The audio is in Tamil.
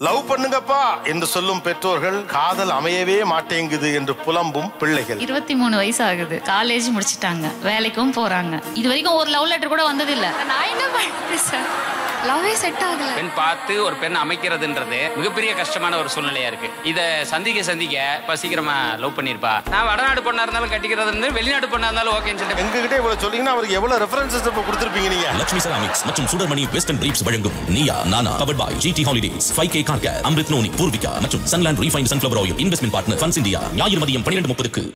லவ் பண்ணுங்கப்பா என்று சொல்லும் பெற்றோர்கள் காதல் அமையவே மாட்டேங்குது என்று புலம்பும் பிள்ளைகள் இருபத்தி மூணு வயசு ஆகுது காலேஜ் முடிச்சிட்டாங்க வேலைக்கும் போறாங்க இது வரைக்கும் ஒரு லவ் லெட்டர் கூட வந்தது இல்ல நான் என்ன பண்றேன் சார் லவ்வே செட் ஆகல பெண் பார்த்து ஒரு பெண் அமைக்கிறதுன்றது மிகப்பெரிய கஷ்டமான ஒரு சூழ்நிலையா இருக்கு இத சந்திக்க சந்திக்க இப்ப சீக்கிரமா லவ் பண்ணிருப்பா நான் வடநாடு பொண்ணா இருந்தாலும் கட்டிக்கிறது இருந்து வெளிநாடு பொண்ணா இருந்தாலும் ஓகேன்னு சொல்லிட்டு எங்ககிட்ட இவ்வளவு சொன்னீங்கன்னா அவருக்கு எவ்வளவு ரெஃபரன்சஸ் இப்ப கொடுத்துருப்பீங்க நீங்க லட்சுமி செராமிக்ஸ் மற்றும் சுடர்மணி வெஸ்டர்ன் பிரீப்ஸ் வழங்கும் Neeya Naana powered by GT holidays five K car Amrit noni Poorvika மற்றும் Sunland refined sunflower oil investment partner Funds India ஞாயிறு மதியம் பன்னிரண்டு முப்பதுக்கு